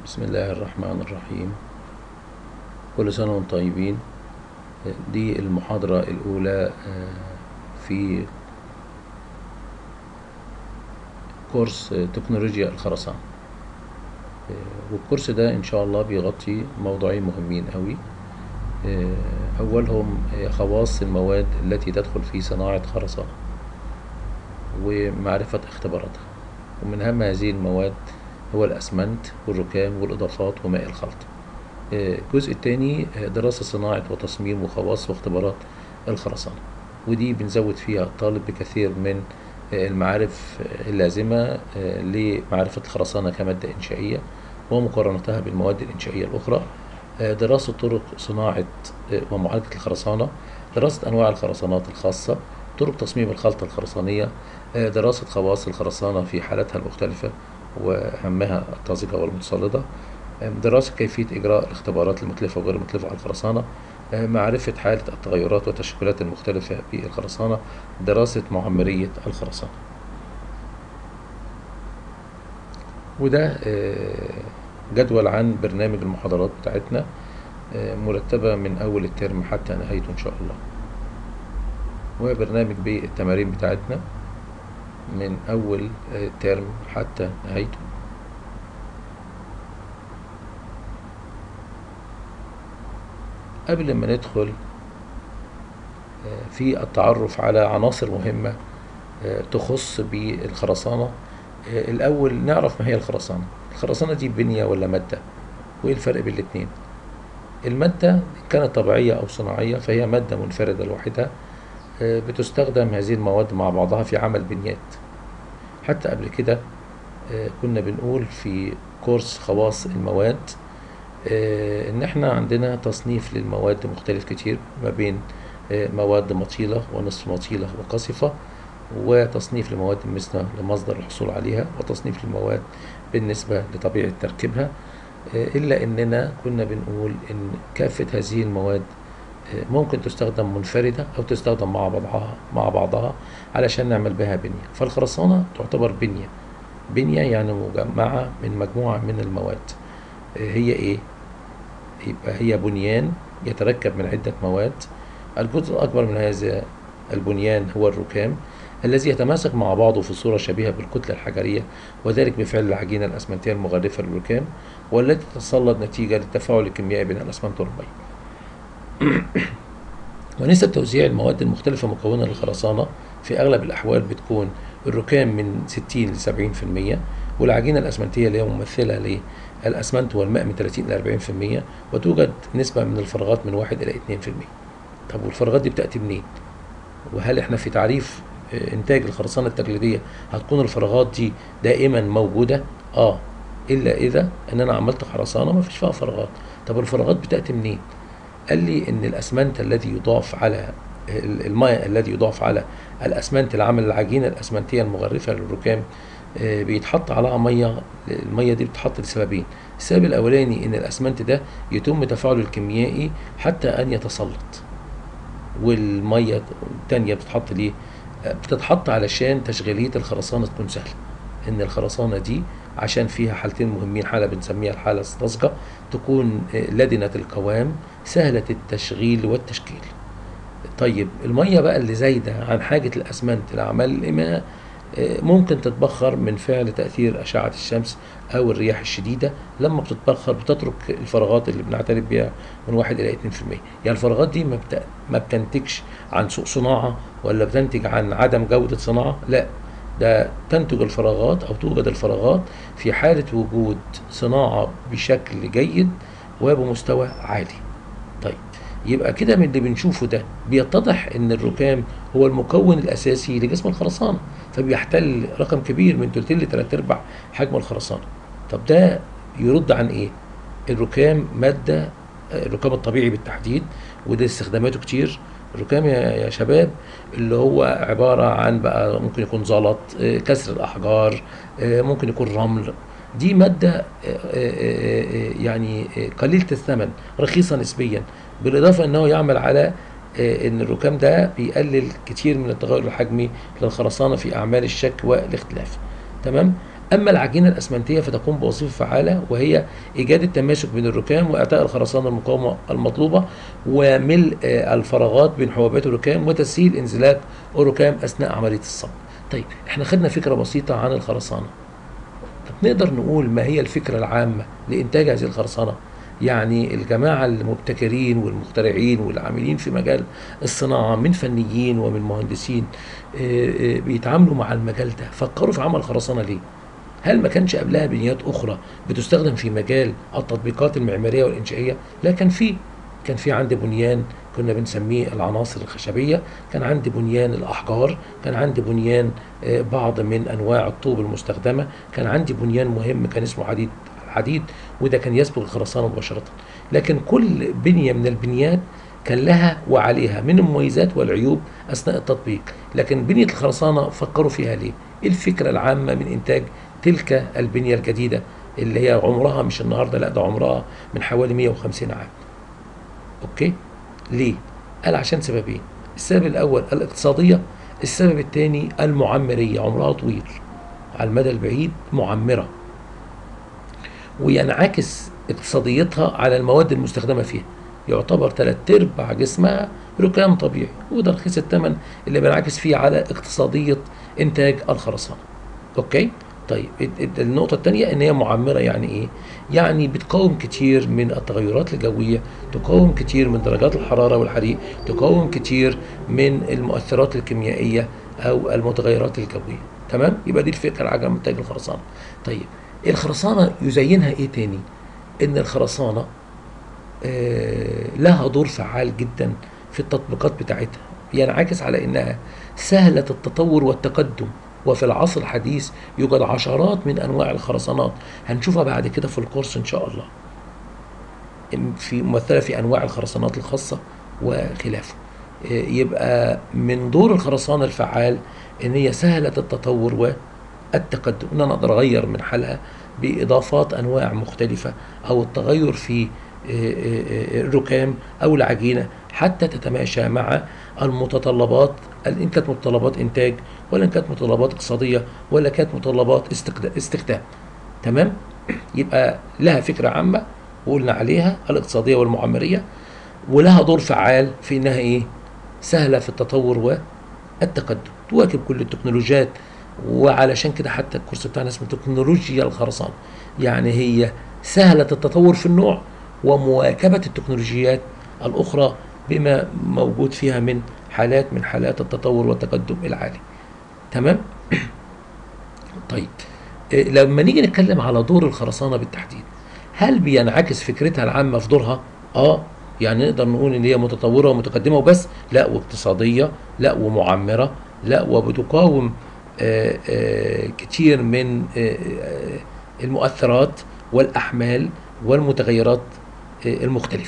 بسم الله الرحمن الرحيم كل سنة وانتم طيبين دي المحاضرة الأولى في كورس تكنولوجيا الخرسانة والكورس ده إن شاء الله بيغطي موضوعين مهمين أوي أولهم خواص المواد التي تدخل في صناعة خرسانة ومعرفة اختباراتها ومن أهم هذه المواد هو الأسمنت والركام والإضافات وماء الخلط الجزء الثاني دراسة صناعة وتصميم وخواص واختبارات الخرسانة ودي بنزود فيها الطالب بكثير من المعارف اللازمة لمعرفة الخرسانة كمادة إنشائية ومقارنتها بالمواد الإنشائية الأخرى دراسة طرق صناعة ومعالجة الخرسانة دراسة أنواع الخرسانات الخاصة طرق تصميم الخلطة الخرسانية دراسة خواص الخرسانة في حالاتها المختلفة وأهمها الطازجة والمتصلدة دراسة كيفية إجراء الاختبارات المتلفة وغير المتلفة على الخرسانة معرفة حالة التغيرات والتشكلات المختلفة في الخرسانة دراسة معمرية الخرسانة وده جدول عن برنامج المحاضرات بتاعتنا مرتبة من أول الترم حتى نهايته إن شاء الله وبرنامج بالتمارين بتاعتنا من أول ترم حتى نهايته قبل ما ندخل في التعرف على عناصر مهمة تخص بالخرسانة الأول نعرف ما هي الخرسانة الخرسانة دي بنية ولا مادة وإيه الفرق بين الاتنين المادة كانت طبيعية أو صناعية فهي مادة منفردة لوحدها بتستخدم هذه المواد مع بعضها في عمل بنيات حتى قبل كده كنا بنقول في كورس خواص المواد ان احنا عندنا تصنيف للمواد مختلف كتير ما بين مواد مطيلة ونصف مطيلة وقصفة وتصنيف لمواد المثنى لمصدر الحصول عليها وتصنيف للمواد بالنسبة لطبيعة تركيبها إلا أننا كنا بنقول أن كافة هذه المواد ممكن تستخدم منفردة أو تستخدم مع بعضها مع بعضها علشان نعمل بها بنية فالخرسانة تعتبر بنية بنية يعني مجمعة من مجموعة من المواد هي إيه؟ يبقى هي بنيان يتركب من عدة مواد الجزء الأكبر من هذا البنيان هو الركام الذي يتماسك مع بعضه في صورة شبيهة بالكتلة الحجرية وذلك بفعل العجينة الأسمنتية المغلفة للركام والتي تتصلد نتيجة للتفاعل الكيميائي بين الأسمنت والمي ونسب توزيع المواد المختلفة مكونة للخرسانة في أغلب الأحوال بتكون الركام من 60 ل 70% والعجينة الأسمنتية اللي هي ممثلة للأسمنت والماء من 30 ل 40% وتوجد نسبة من الفراغات من 1 إلى 2% طب والفراغات دي بتأتي منين؟ وهل احنا في تعريف إنتاج الخرسانة التقليدية هتكون الفراغات دي دائما موجودة؟ آه إلا إذا إن أنا عملت خرسانة ما فيش فيها فراغات طب الفراغات بتأتي منين؟ قال لي ان الاسمنت الذي يضاف على الماء الذي يضاف على الاسمنت لعمل العجينه الاسمنتيه المغرفه للركام بيتحط عليها ميه الميه دي بتتحط لسببين السبب الاولاني ان الاسمنت ده يتم تفاعله الكيميائي حتى ان يتسلط والميه الثانيه بتتحط ليه بتتحط علشان تشغيليه الخرسانه تكون سهله ان الخرسانه دي عشان فيها حالتين مهمين حاله بنسميها الحاله الصلصه تكون لدنه القوام سهله التشغيل والتشكيل طيب الميه بقى اللي زايده عن حاجه الاسمنت لاعمال الاماء ممكن تتبخر من فعل تاثير اشعه الشمس او الرياح الشديده لما بتتبخر بتترك الفراغات اللي بنعترف بها من 1 الى 2% يعني الفراغات دي ما, بت... ما بتنتجش عن سوء صناعه ولا بتنتج عن عدم جوده صناعه لا ده تنتج الفراغات او توجد الفراغات في حاله وجود صناعه بشكل جيد وبمستوى عالي طيب يبقى كده من اللي بنشوفه ده بيتضح ان الركام هو المكون الاساسي لجسم الخرسانه فبيحتل رقم كبير من ثلثين لثلاث ارباع حجم الخرسانه طب ده يرد عن ايه الركام ماده الركام الطبيعي بالتحديد وده استخداماته كتير الركام يا شباب اللي هو عبارة عن بقى ممكن يكون زلط كسر الأحجار ممكن يكون رمل دي مادة يعني قليلة الثمن رخيصة نسبيا بالإضافة أنه يعمل على أن الركام ده بيقلل كتير من التغير الحجمي للخرسانة في أعمال الشك والاختلاف تمام اما العجينه الاسمنتيه فتقوم بوظيفه فعاله وهي ايجاد التماسك بين الركام واعطاء الخرسانه المقاومه المطلوبه وملء آه، الفراغات بين حبوبات الركام وتسهيل انزلاق الركام اثناء عمليه الصب طيب احنا خدنا فكره بسيطه عن الخرسانه طب نقدر نقول ما هي الفكره العامه لانتاج هذه الخرسانه يعني الجماعة المبتكرين والمخترعين والعاملين في مجال الصناعة من فنيين ومن مهندسين آه، آه، بيتعاملوا مع المجال ده فكروا في عمل خرسانة ليه؟ هل ما كانش قبلها بنيات أخرى بتستخدم في مجال التطبيقات المعمارية والإنشائية؟ لا كان في كان في عندي بنيان كنا بنسميه العناصر الخشبية كان عندي بنيان الأحجار كان عندي بنيان آه، بعض من أنواع الطوب المستخدمة كان عندي بنيان مهم كان اسمه حديد الحديد وده كان يسبق الخرسانة مباشرة لكن كل بنية من البنيات كان لها وعليها من المميزات والعيوب أثناء التطبيق لكن بنية الخرسانة فكروا فيها ليه إيه الفكرة العامة من إنتاج تلك البنية الجديدة اللي هي عمرها مش النهاردة لا ده عمرها من حوالي 150 عام أوكي ليه قال عشان سببين السبب الأول الاقتصادية السبب الثاني المعمرية عمرها طويل على المدى البعيد معمرة وينعكس اقتصاديتها على المواد المستخدمة فيها يعتبر ثلاث ارباع جسمها ركام طبيعي وده رخيص الثمن اللي بينعكس فيه على اقتصادية انتاج الخرسانة اوكي طيب ال- ال- النقطة الثانية ان هي معمرة يعني ايه يعني بتقاوم كتير من التغيرات الجوية تقاوم كتير من درجات الحرارة والحريق تقاوم كتير من المؤثرات الكيميائية او المتغيرات الجوية تمام يبقى دي الفكرة العامة من انتاج الخرسانة طيب الخرسانة يزينها ايه تاني ان الخرسانة آه، لها دور فعال جدا في التطبيقات بتاعتها ينعكس على انها سهلة التطور والتقدم وفي العصر الحديث يوجد عشرات من انواع الخرسانات هنشوفها بعد كده في الكورس ان شاء الله في ممثلة في انواع الخرسانات الخاصة وخلافه آه، يبقى من دور الخرسانة الفعال ان هي سهلة التطور والتقدم ان انا اقدر اغير من حالها باضافات انواع مختلفة او التغير في آه، آه، آه، الركام او العجينة حتى تتماشى مع المتطلبات ان كانت متطلبات انتاج ولا ان كانت متطلبات اقتصادية ولا كانت متطلبات استخدا- استخدام تمام يبقى لها فكرة عامة وقلنا عليها الاقتصادية والمعمرية ولها دور فعال في انها ايه سهلة في التطور والتقدم تواكب كل التكنولوجيات وعلشان كده حتى الكورس بتاعنا اسمه تكنولوجيا الخرسانة يعني هي سهلة التطور في النوع ومواكبة التكنولوجيات الأخرى بما موجود فيها من حالات من حالات التطور والتقدم العالي تمام طيب إيه، لما نيجي نتكلم على دور الخرسانة بالتحديد هل بينعكس فكرتها العامة في دورها اه يعني نقدر نقول ان هي متطورة ومتقدمة وبس لا واقتصادية لا ومعمرة لا وبتقاوم آه، آه، كتير من آه، آه، المؤثرات والأحمال والمتغيرات آه، المختلفة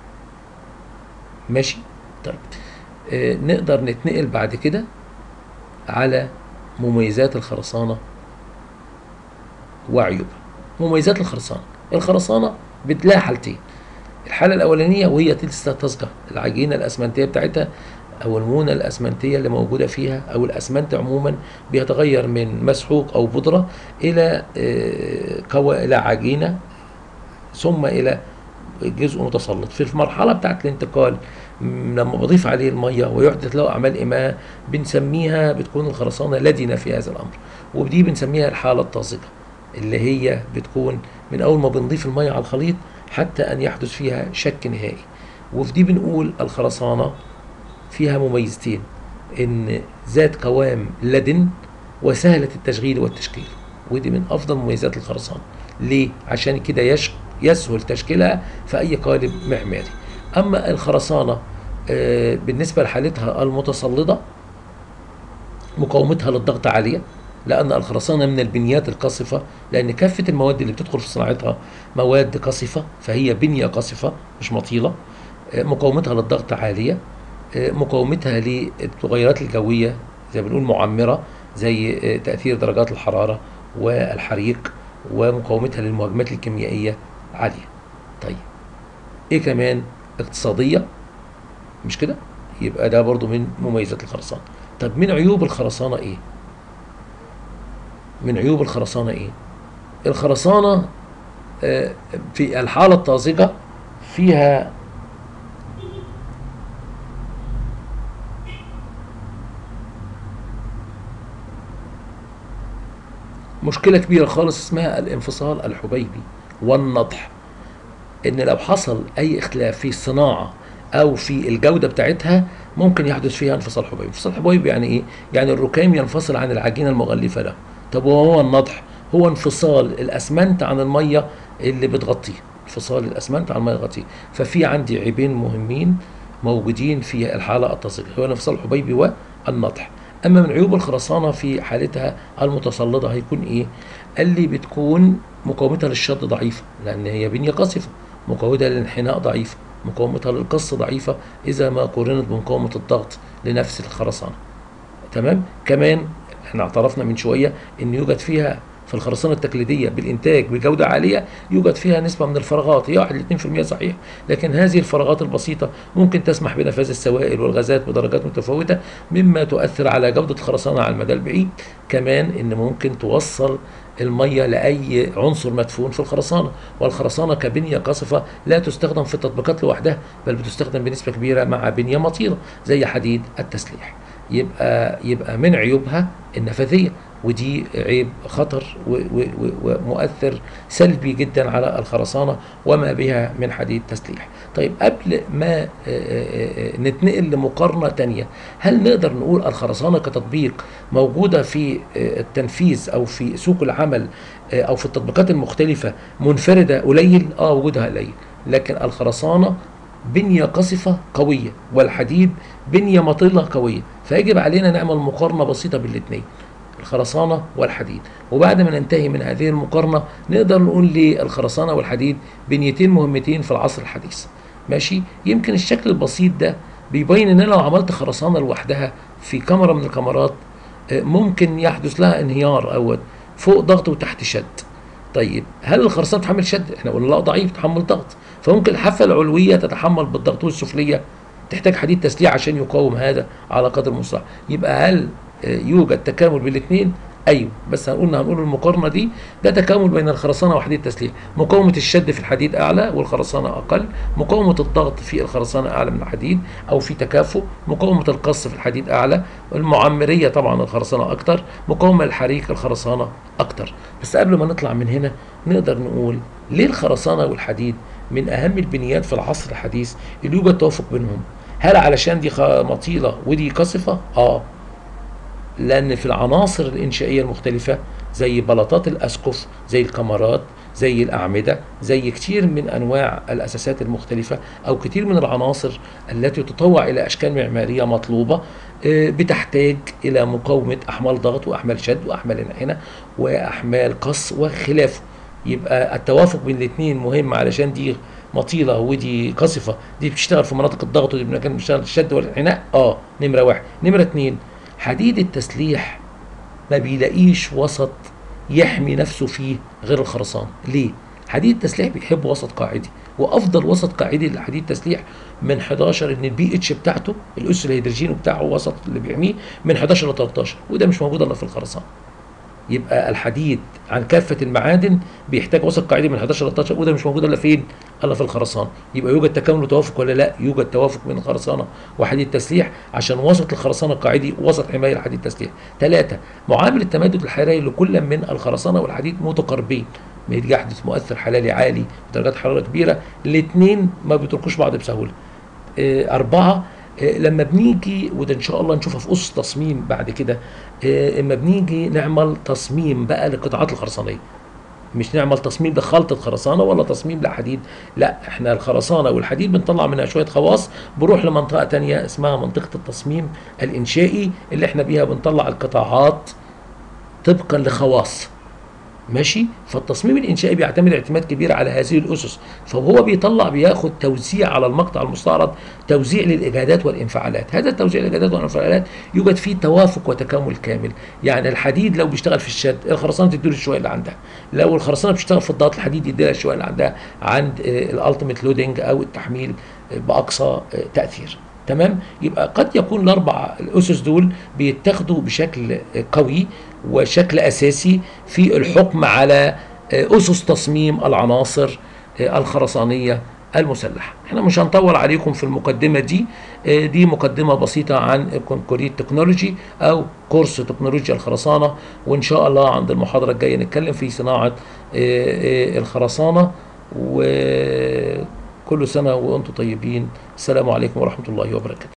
ماشي طيب آه، نقدر نتنقل بعد كده على مميزات الخرسانة وعيوبها مميزات الخرسانة الخرسانة بتلاقي حالتين الحالة الأولانية وهي لسه تصجع العجينة الأسمنتية بتاعتها أو المونة الأسمنتية اللي موجودة فيها أو الأسمنت عموما بيتغير من مسحوق أو بودرة إلى آه، كوا إلى عجينة ثم إلى جزء متسلط في المرحلة بتاعت الانتقال م- لما بضيف عليه المية ويحدث له أعمال إماء بنسميها بتكون الخرسانة لدنة في هذا الأمر ودي بنسميها الحالة الطازجة اللي هي بتكون من أول ما بنضيف المية على الخليط حتى أن يحدث فيها شك نهائي وفي دي بنقول الخرسانة فيها مميزتين إن ذات قوام لدن وسهلة التشغيل والتشكيل ودي من أفضل مميزات الخرسانة ليه؟ عشان كده يش يسهل تشكيلها في أي قالب معماري أما الخرسانة آه، بالنسبة لحالتها المتصلدة مقاومتها للضغط عالية لأن الخرسانة من البنيات القصفة لأن كافة المواد اللي بتدخل في صناعتها مواد قصفة فهي بنية قصفة مش مطيلة آه، مقاومتها للضغط عالية آه، مقاومتها للتغيرات الجوية زي ما بنقول معمرة زي آه، تأثير درجات الحرارة والحريق ومقاومتها للمهاجمات الكيميائية عالية طيب ايه كمان اقتصادية مش كده يبقى ده برضو من مميزات الخرسانة طب من عيوب الخرسانة ايه من عيوب الخرسانة ايه الخرسانة آه، في الحالة الطازجة فيها مشكلة كبيرة خالص اسمها الانفصال الحبيبي والنضح ان لو حصل اي اختلاف في الصناعة او في الجودة بتاعتها ممكن يحدث فيها انفصال حبيبي انفصال حبيبي يعني ايه يعني الركام ينفصل عن العجينة المغلفة له طب وهو النضح هو انفصال الاسمنت عن المية اللي بتغطيه انفصال الاسمنت عن المية اللي بتغطيه ففي عندي عيبين مهمين موجودين في الحالة التصريح هو الانفصال الحبيبي والنضح اما من عيوب الخرسانه في حالتها المتسلطه هيكون ايه قال لي بتكون مقاومتها للشد ضعيفه لان هي بنيه قاصفه مقاومتها للانحناء ضعيفه مقاومتها للقص ضعيفه اذا ما قورنت بمقاومه الضغط لنفس الخرسانه تمام كمان احنا اعترفنا من شويه ان يوجد فيها في الخرسانه التقليديه بالانتاج بجوده عاليه يوجد فيها نسبه من الفراغات هي 1 ل 2% صحيح لكن هذه الفراغات البسيطه ممكن تسمح بنفاذ السوائل والغازات بدرجات متفاوته مما تؤثر على جوده الخرسانه على المدى البعيد كمان ان ممكن توصل الميه لاي عنصر مدفون في الخرسانه والخرسانه كبنيه قاصفه لا تستخدم في التطبيقات لوحدها بل بتستخدم بنسبه كبيره مع بنيه مطيره زي حديد التسليح يبقى يبقى من عيوبها النفاذيه ودي عيب خطر و- و- و- ومؤثر سلبي جدا على الخرسانه وما بها من حديد تسليح. طيب قبل ما آه، آه، آه، نتنقل لمقارنه تانية هل نقدر نقول الخرسانه كتطبيق موجوده في آه، التنفيذ او في سوق العمل آه، او في التطبيقات المختلفه منفرده قليل؟ اه وجودها قليل، لكن الخرسانه بنية قصفة قوية والحديد بنية مطلة قوية فيجب علينا نعمل مقارنة بسيطة بالاثنين الخرسانة والحديد وبعد ما ننتهي من هذه المقارنة نقدر نقول للخرسانة والحديد بنيتين مهمتين في العصر الحديث ماشي يمكن الشكل البسيط ده بيبين ان انا لو عملت خرسانة لوحدها في كاميرا من الكاميرات آه، ممكن يحدث لها انهيار اول فوق ضغط وتحت شد طيب هل الخرسانه بتحمل شد؟ احنا قلنا لا ضعيف تحمل ضغط فممكن الحافه العلويه تتحمل بالضغط والسفليه تحتاج حديد تسليح عشان يقاوم هذا على قدر المستطاع يبقى هل آه، يوجد تكامل بين الاثنين؟ ايوه بس هنقول هنقول المقارنه دي ده تكامل بين الخرسانه وحديد التسليح مقاومه الشد في الحديد اعلى والخرسانه اقل مقاومه الضغط في الخرسانه اعلى من الحديد او في تكافؤ مقاومه القص في الحديد اعلى المعمريه طبعا الخرسانه اكتر مقاومه الحريق الخرسانه اكتر بس قبل ما نطلع من هنا نقدر نقول ليه الخرسانه والحديد من اهم البنيات في العصر الحديث اللي يوجد توافق بينهم هل علشان دي خ- مطيله ودي قصفه اه لان في العناصر الانشائيه المختلفه زي بلاطات الاسقف زي الكمرات زي الاعمده زي كتير من انواع الاساسات المختلفه او كتير من العناصر التي تطوع الى اشكال معماريه مطلوبه آه، بتحتاج الى مقاومه احمال ضغط واحمال شد واحمال انحناء واحمال قص وخلافه يبقى التوافق بين الاثنين مهم علشان دي مطيله ودي قصفه دي بتشتغل في مناطق الضغط ودي كان بتشتغل الشد والانحناء اه نمره واحد نمره اتنين حديد التسليح ما بيلاقيش وسط يحمي نفسه فيه غير الخرسانه ليه حديد التسليح بيحب وسط قاعدي وافضل وسط قاعدي لحديد التسليح من 11 ان البي اتش بتاعته الاس الهيدروجين بتاعه وسط اللي بيحميه من 11 ل 13 وده مش موجود الا في الخرسانه يبقى الحديد عن كافه المعادن بيحتاج وسط قاعدي من 11 ل 13 وده مش موجود الا فين؟ الا في الخرسانه يبقى يوجد تكامل وتوافق ولا لا؟ يوجد توافق بين الخرسانه وحديد التسليح عشان وسط الخرسانه القاعدي وسط حمايه لحديد التسليح. ثلاثه معامل التمدد الحراري لكل من الخرسانه والحديد متقاربين يحدث مؤثر حراري عالي بدرجات حراره كبيره الاثنين ما بيتركوش بعض بسهوله. آه، أربعة آه، لما بنيجي وده إن شاء الله نشوفها في أسس تصميم بعد كده آه، اما بنيجي نعمل تصميم بقى للقطاعات الخرسانية مش نعمل تصميم لخلطة خرسانة ولا تصميم لحديد لا احنا الخرسانة والحديد بنطلع منها شوية خواص بروح لمنطقة تانية اسمها منطقة التصميم الإنشائي اللي احنا بيها بنطلع القطاعات طبقا لخواص ماشي فالتصميم الانشائي بيعتمد اعتماد كبير على هذه الاسس فهو بيطلع بياخد توزيع على المقطع المستعرض توزيع للاجهادات والانفعالات هذا التوزيع للاجهادات والانفعالات يوجد فيه توافق وتكامل كامل يعني الحديد لو بيشتغل في الشد الخرسانه تديله الشويه اللي عندها لو الخرسانه بتشتغل في الضغط الحديد يديها الشويه اللي عندها عند الالتيميت لودنج او التحميل آه، باقصى آه، تاثير تمام يبقى قد يكون الاربع الاسس دول بيتاخدوا بشكل قوي وشكل اساسي في الحكم على اسس تصميم العناصر الخرسانيه المسلحه احنا مش هنطول عليكم في المقدمه دي دي مقدمه بسيطه عن الكونكريت تكنولوجي او كورس تكنولوجيا الخرسانه وان شاء الله عند المحاضره الجايه نتكلم في صناعه الخرسانه وكل سنه وانتم طيبين السلام عليكم ورحمه الله وبركاته